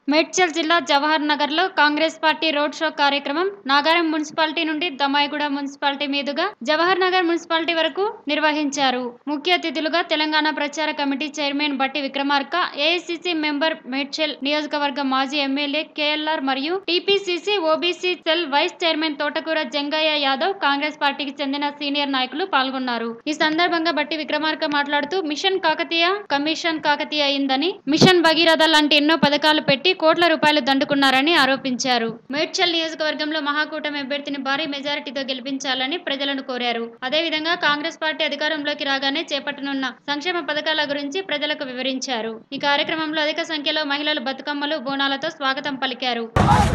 మేడ్చల్ జిల్లా జవహర్ నగర్ లో Congress party road show కార్యక్రమం నాగారం మున్సిపాలిటీ నుండి దమాయిగూడ మున్సిపాలిటీ మీదుగా జవహర్ నగర్ మున్సిపాలిటీ వరకు నిర్వహించారు ముఖ్య అతిథులుగా తెలంగాణ ప్రచార కమిటీ చైర్మన్ బట్టి విక్రమార్క ఏఐసిసి మెంబర్ మేడ్చల్ నియోజకవర్గ మాజీ ఎమ్మెల్యే కేఎల్ఆర్ మరియు TPCC OBC cell vice chairman Thotakura Jangaiah Yadav Congress పార్టీకి చెందిన సీనియర్ నాయకులు పాల్గొన్నారు ఈ సందర్భంగా బట్టి విక్రమార్క మాట్లాడుతూ మిషన్ కాకతీయ కమిషన్ కాకతీయ అయిందని మిషన్ భగీరథ లాంటి ఎన్నో పథకాలు పెట్టి కోట్ల రూపాయలు దండుకున్నారని ఆరోపించారు మేడ్చల్ నియోజకవర్గంలో మహాకూటమి అభ్యర్థిని భారీ మెజారిటీతో గెలిపించాలని ప్రజలను కోరారు అదేవిధంగా కాంగ్రెస్ పార్టీ అధికారంలోకి రాగానే చేపట్టనున్న సంక్షేమ పథకాల గురించి ప్రజలకు వివరించారు ఈ కార్యక్రమంలో అధిక సంఖ్యలో మహిళలు బతుకమ్మలు బోనాలతో స్వాగతం పలికారు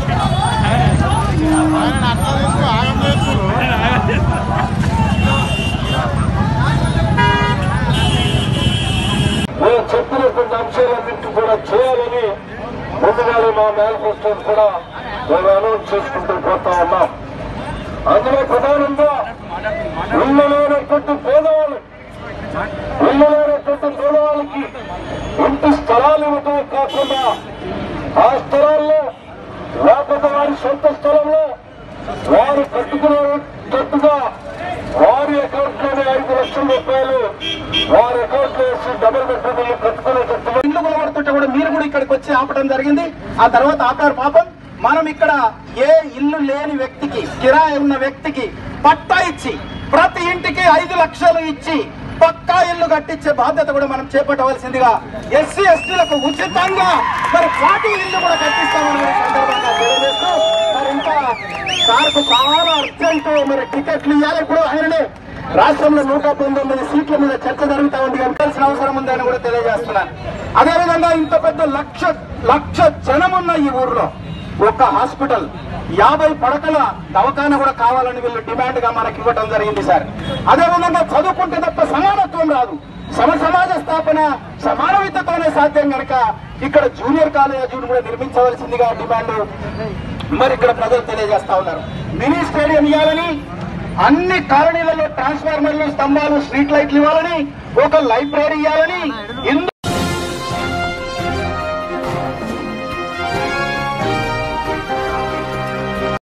మేము చెప్పినటువంటి అంశాలన్నింటి కూడా చేయాలని ముందుగానే మా మేనిఫెస్టో కూడా మేము అనౌన్స్ చేసుకుంటూ పోతా ఉన్నాం అందులో ప్రధానంగా ఇల్లు లేనటువంటి పేదవాళ్ళు ఇల్లు లేనటువంటి పేదవాళ్ళకి ఇంటి స్థలాలు ఇవ్వటమే కాకుండా ఆ స్థలాల్లో లేకపోతే వారి సొంత స్థలంలో వారు కట్టుకునేటట్టుగా వారి అకౌంట్ లోనే ఐదు లక్షల రూపాయలు వారి అకౌంట్ లో వేసి డబుల్ బెడ్రూమ్ ఇల్లు కట్టుకునేటట్టుగా ఇల్లు కొనబడుతుంటే కూడా మీరు కూడా ఇక్కడికి వచ్చి ఆపడం జరిగింది ఆ తర్వాత ఆపారు పాపం మనం ఇక్కడ ఏ ఇల్లు లేని వ్యక్తికి కిరాయి ఉన్న వ్యక్తికి పట్టా ఇచ్చి ప్రతి ఇంటికి ఐదు లక్షలు ఇచ్చి పక్కా ఇల్లు కట్టించే బాధ్యత కూడా మనం చేపట్టవలసిందిగా ఎస్సీ ఎస్టీలకు ఉచితంగా మరి పార్టీ ఇల్లు కూడా కట్టిస్తామని ఈ సందర్భంగా తెలియజేస్తూ మరి ఇంకా సార్కు చాలా అర్జెంట్ మరి టికెట్లు ఇవ్వాలి ఇప్పుడు ఆయననే రాష్ట్రంలో నూట పంతొమ్మిది సీట్ల మీద చర్చ జరుగుతా ఉంది కనుక అవసరం ఉందని కూడా తెలియజేస్తున్నాను అదేవిధంగా ఇంత పెద్ద లక్ష లక్ష జనం ఉన్న ఈ ఊర్లో ఒక హాస్పిటల్ యాభై పడకల దవాఖాన కూడా కావాలని వీళ్ళు డిమాండ్ గా మనకి ఇవ్వడం జరిగింది సార్ అదేవిధంగా చదువుకుంటే తప్ప సమానత్వం రాదు సమ సమాజ స్థాపన సమానవితతోనే సాధ్యం కనుక ఇక్కడ జూనియర్ కాలేజీని కూడా నిర్మించవలసిందిగా డిమాండ్ మరి ఇక్కడ ప్రజలు తెలియజేస్తా ఉన్నారు మినీ స్టేడియం ఇవ్వాలని అన్ని కాలనీలలో ట్రాన్స్ఫార్మర్లు స్తంభాలు స్ట్రీట్ లైట్లు ఇవ్వాలని ఒక లైబ్రరీ ఇవ్వాలని ఇందు